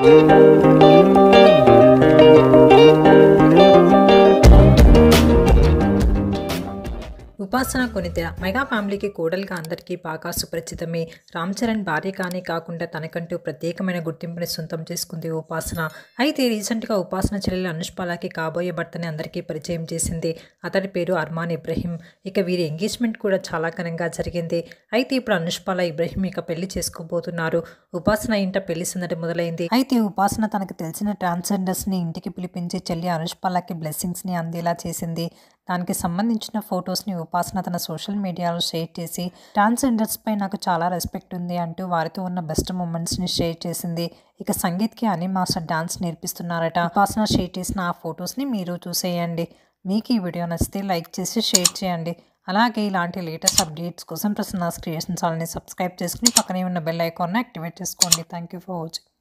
ఉపాసన కొనితెర మెగా ఫ్యామిలీకి కోడలుగా అందరికీ బాగా సుపరిచితమే రామ్ చరణ్ భార్యగానే కాకుండా తనకంటూ ప్రత్యేకమైన గుర్తింపుని సొంతం చేసుకుంది ఉపాసన అయితే రీసెంట్గా ఉపాసన చెల్లెలు అనుష్పాలకి కాబోయే భర్తని అందరికీ పరిచయం చేసింది అతడి పేరు అర్మాన్ ఇబ్రహీం ఇక వీరి ఎంగేజ్మెంట్ కూడా చాలా ఘనంగా జరిగింది అయితే ఇప్పుడు అనుష్పాల ఇబ్రహీం ఇక పెళ్లి చేసుకోబోతున్నారు ఉపాసన ఇంట పెళ్లి సందడి మొదలైంది అయితే ఉపాసన తనకు తెలిసిన ట్రాన్స్జెండర్స్ ని ఇంటికి పిలిపించి చెల్లి అనుష్పాలకి బ్లెస్సింగ్స్ ని అందేలా చేసింది దానికి సంబంధించిన ఫొటోస్ని ఉపాసన తన సోషల్ మీడియాలో షేర్ చేసి ట్రాన్స్జెండర్స్ పై నాకు చాలా రెస్పెక్ట్ ఉంది అంటూ వారితో ఉన్న బెస్ట్ మూమెంట్స్ని షేర్ చేసింది ఇక సంగీత్కి అని మాస్టర్ డాన్స్ నేర్పిస్తున్నారట ఉపాసన షేర్ చేసిన ఆ ఫొటోస్ని మీరు చూసేయండి మీకు ఈ వీడియో నచ్చితే లైక్ చేసి షేర్ చేయండి అలాగే ఇలాంటి లేటెస్ట్ అప్డేట్స్ కోసం ప్రసన్న క్రియేషన్ ఛానల్ని సబ్స్క్రైబ్ చేసుకుని పక్కనే ఉన్న బెల్ ఐకాన్ని యాక్టివేట్ చేసుకోండి థ్యాంక్ యూ ఫర్ వాచింగ్